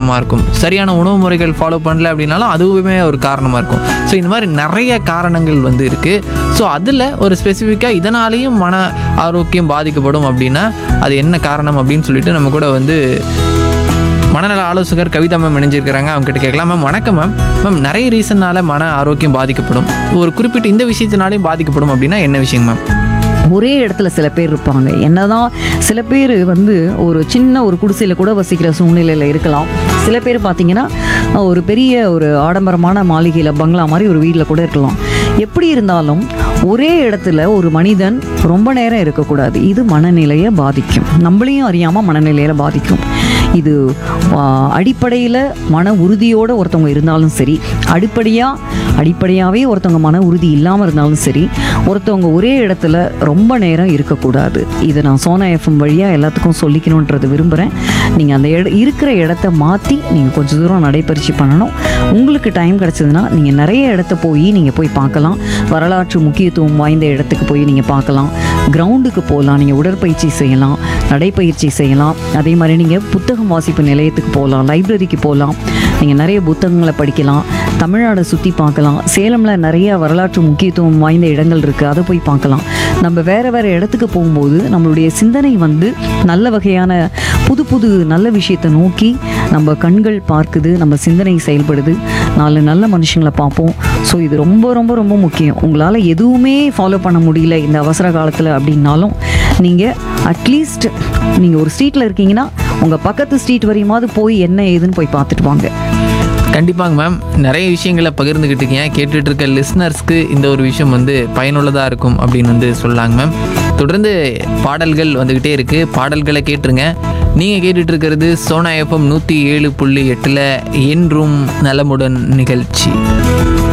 காரணமாக இருக்கும் சரியான உணவு முறைகள் ஃபாலோ பண்ணல அப்படின்னாலும் அதுவுமே ஒரு காரணமாக இருக்கும் ஸோ இந்த மாதிரி நிறைய காரணங்கள் வந்து இருக்குது ஸோ அதில் ஒரு ஸ்பெசிஃபிக்காக இதனாலேயும் மன ஆரோக்கியம் பாதிக்கப்படும் அப்படின்னா அது என்ன காரணம் அப்படின்னு சொல்லிட்டு நம்ம கூட வந்து மனநல ஆலோசகர் கவிதா மேம் இணைஞ்சிருக்கிறாங்க அவங்க கிட்ட கேட்கலாம் மேம் வணக்கம் மேம் மேம் நிறைய ரீசன்னால மன ஆரோக்கியம் பாதிக்கப்படும் ஒரு குறிப்பிட்ட இந்த விஷயத்தினாலையும் பாதிக்கப்படும் அப்படின்னா என்ன விஷயம் மேம் ஒரே இடத்துல சில பேர் இருப்பாங்க என்னதான் சில பேர் வந்து ஒரு சின்ன ஒரு குடிசையில் கூட வசிக்கிற சூழ்நிலையில் இருக்கலாம் சில பேர் பார்த்தீங்கன்னா ஒரு பெரிய ஒரு ஆடம்பரமான மாளிகையில் பங்களா மாதிரி ஒரு வீட்டில் கூட இருக்கலாம் எப்படி இருந்தாலும் ஒரே இடத்துல ஒரு மனிதன் ரொம்ப நேரம் இருக்கக்கூடாது இது மனநிலையை பாதிக்கும் நம்மளையும் அறியாமல் மனநிலையில் பாதிக்கும் இது அடிப்படையில் மன உறுதியோடு ஒருத்தவங்க இருந்தாலும் சரி அடிப்படையாக அடிப்படையாகவே ஒருத்தவங்க மன உறுதி இல்லாமல் இருந்தாலும் சரி ஒருத்தவங்க ஒரே இடத்துல ரொம்ப நேரம் இருக்கக்கூடாது இதை நான் சோனா எஃப்எம் வழியாக எல்லாத்துக்கும் சொல்லிக்கணுன்றது விரும்புகிறேன் நீங்கள் அந்த இட இருக்கிற இடத்த மாற்றி நீங்கள் கொஞ்சம் தூரம் நடைபயிற்சி பண்ணணும் உங்களுக்கு டைம் கிடச்சதுன்னா நீங்கள் நிறைய இடத்த போய் நீங்கள் போய் பார்க்கலாம் வரலாற்று முக்கியத்துவம் வாய்ந்த இடத்துக்கு போய் நீங்கள் பார்க்கலாம் கிரவுண்டுக்கு போகலாம் நீங்கள் உடற்பயிற்சி செய்யலாம் நடைப்பயிற்சி செய்யலாம் அதே மாதிரி நீங்கள் புத்தகம் வாசிப்பு நிலையத்துக்கு போகலாம் லைப்ரரிக்கு போகலாம் நீங்கள் நிறைய புத்தகங்களை படிக்கலாம் தமிழ்நாடை சுற்றி பார்க்கலாம் சேலமில் நிறைய வரலாற்று முக்கியத்துவம் வாய்ந்த இடங்கள் இருக்குது அதை போய் பார்க்கலாம் நம்ம வேறு வேறு இடத்துக்கு போகும்போது நம்மளுடைய சிந்தனை வந்து நல்ல வகையான புது புது நல்ல விஷயத்தை நோக்கி நம்ம கண்கள் பார்க்குது நம்ம சிந்தனை செயல்படுது நாலு நல்ல மனுஷங்களை பார்ப்போம் ஸோ இது ரொம்ப ரொம்ப ரொம்ப முக்கியம் உங்களால் எதுவுமே ஃபாலோ பண்ண முடியல இந்த அவசர காலத்தில் அப்படின்னாலும் நீங்கள் அட்லீஸ்ட் நீங்கள் ஒரு ஸ்ட்ரீட்டில் இருக்கீங்கன்னா உங்கள் பக்கத்து ஸ்ட்ரீட் வரையுமாவது போய் என்ன ஏதுன்னு போய் பார்த்துட்டு வாங்க கண்டிப்பாங்க மேம் நிறைய விஷயங்களை பகிர்ந்துக்கிட்டீங்க கேட்டுட்டு இருக்க லிஸ்னர்ஸ்க்கு இந்த ஒரு விஷயம் வந்து பயனுள்ளதாக இருக்கும் அப்படின்னு வந்து சொல்லலாங்க மேம் தொடர்ந்து பாடல்கள் வந்துக்கிட்டே இருக்குது பாடல்களை கேட்டுருங்க நீங்கள் கேட்டுட்டு இருக்கிறது சோனா எஃப்எம் நூற்றி ஏழு புள்ளி எட்டில் என்றும் நலமுடன் நிகழ்ச்சி